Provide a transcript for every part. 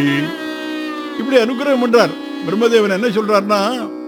இப்படி அனுகிரகம் பண்றார் பிரம்மதேவன் என்ன சொல்றாருன்னா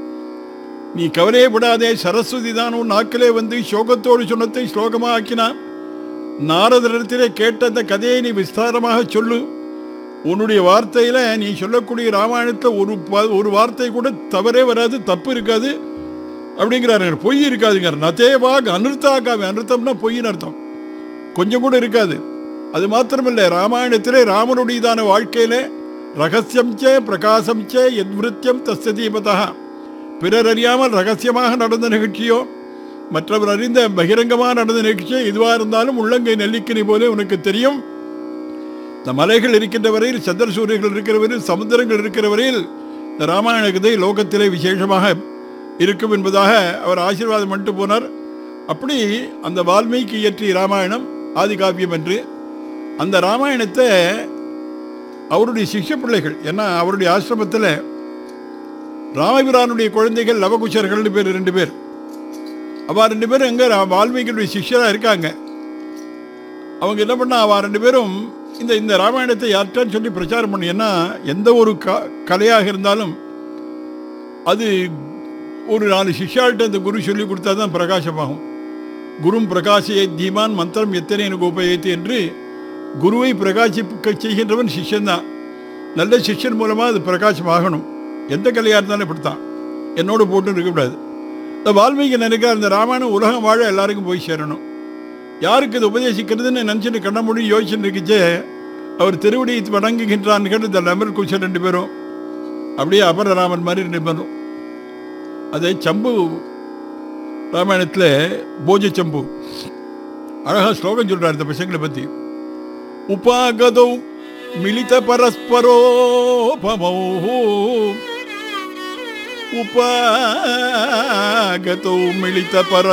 நீ கவலையே விடாதே சரஸ்வதி தான் உன் நாக்கிலே வந்து சோகத்தோடு சொன்னத்தை ஸ்லோகமாக ஆக்கினான் நாரதரிடத்திலே கேட்ட அந்த கதையை நீ விஸ்தாரமாக சொல்லு உன்னுடைய வார்த்தையில நீ சொல்லக்கூடிய ராமாயணத்தில் ஒரு ப- ஒரு வார்த்தை கூட தவறே வராது தப்பு இருக்காது அப்படிங்கிறாரு பொய் இருக்காதுங்க நதேவாக் அனிருத்தாக்காம அனிருத்தம்னா பொய்ன்னு அர்த்தம் கொஞ்சம் கூட இருக்காது அது மாத்திரமில்லை ராமாயணத்திலே ராமனுடையதான வாழ்க்கையிலே ரகசியம் சே பிரகாசம் சே எத்விருத்தியம் தஸ்ய தீபதா பிறர் அறியாமல் ரகசியமாக நடந்த நிகழ்ச்சியோ மற்றவர் அறிந்த பகிரங்கமாக நடந்த நிகழ்ச்சியோ எதுவாக இருந்தாலும் உள்ளங்கை நெல்லிக்கனி போல உனக்கு தெரியும் இந்த மலைகள் இருக்கின்ற வரையில் சந்திர சூரியர்கள் இருக்கிற வரையில் சமுத்திரங்கள் இருக்கிற வரையில் இந்த ராமாயண கதை லோகத்திலே விசேஷமாக இருக்கும் என்பதாக அவர் ஆசீர்வாதம் பண்ணிட்டு போனார் அப்படி அந்த வால்மீகி இயற்றிய ராமாயணம் ஆதி காவியம் என்று அந்த ராமாயணத்தை அவருடைய சிஷ்ய பிள்ளைகள் ஏன்னா அவருடைய ஆசிரமத்தில் ராமபிரானுடைய குழந்தைகள் லவகுஷர்கள்னு பேர் ரெண்டு பேர் அவ ரெண்டு பேரும் எங்க ரா- வால்மீகியுடைய சிஷ்யராக இருக்காங்க அவங்க என்ன பண்ணா அவ ரெண்டு பேரும் இந்த இந்த ராமாயணத்தை யார்கிட்டன்னு சொல்லி பிரச்சாரம் பண்ணி ஏன்னா எந்த ஒரு க கலையாக இருந்தாலும் அது ஒரு நாலு சிஷ்யாள்கிட்ட அந்த குரு சொல்லி கொடுத்தா தான் பிரகாசமாகும் குரும் பிரகாசியை தீமான் மந்திரம் எத்தனை எனக்கு உபயோகித்து என்று குருவை பிரகாசிக்க செய்கின்றவன் சிஷ்யன்தான் நல்ல சிஷ்யன் மூலமாக அது பிரகாசமாகணும் எந்த கலையாக இருந்தாலும் இப்படித்தான் என்னோடு போட்டு இருக்கக்கூடாது இந்த வால்மீகி நினைக்கிறார் இந்த ராமாயணம் உலகம் வாழ எல்லாருக்கும் போய் சேரணும் யாருக்கு இது உபதேசிக்கிறதுன்னு நினச்சிட்டு கண்ண மூடி யோசிச்சுட்டு இருக்குச்சே அவர் திருவடி வணங்குகின்றான்கள் இந்த லம்பர் குச்சர் ரெண்டு பேரும் அப்படியே அபரராமன் மாதிரி ரெண்டு பேரும் அது சம்பு ராமாயணத்தில் போஜ சம்பு அழகா ஸ்லோகம் சொல்றார் இந்த பசங்களை பற்றி உபாகதௌ மிலித பரஸ்பரோபமௌ உபாகதௌ மிலித பர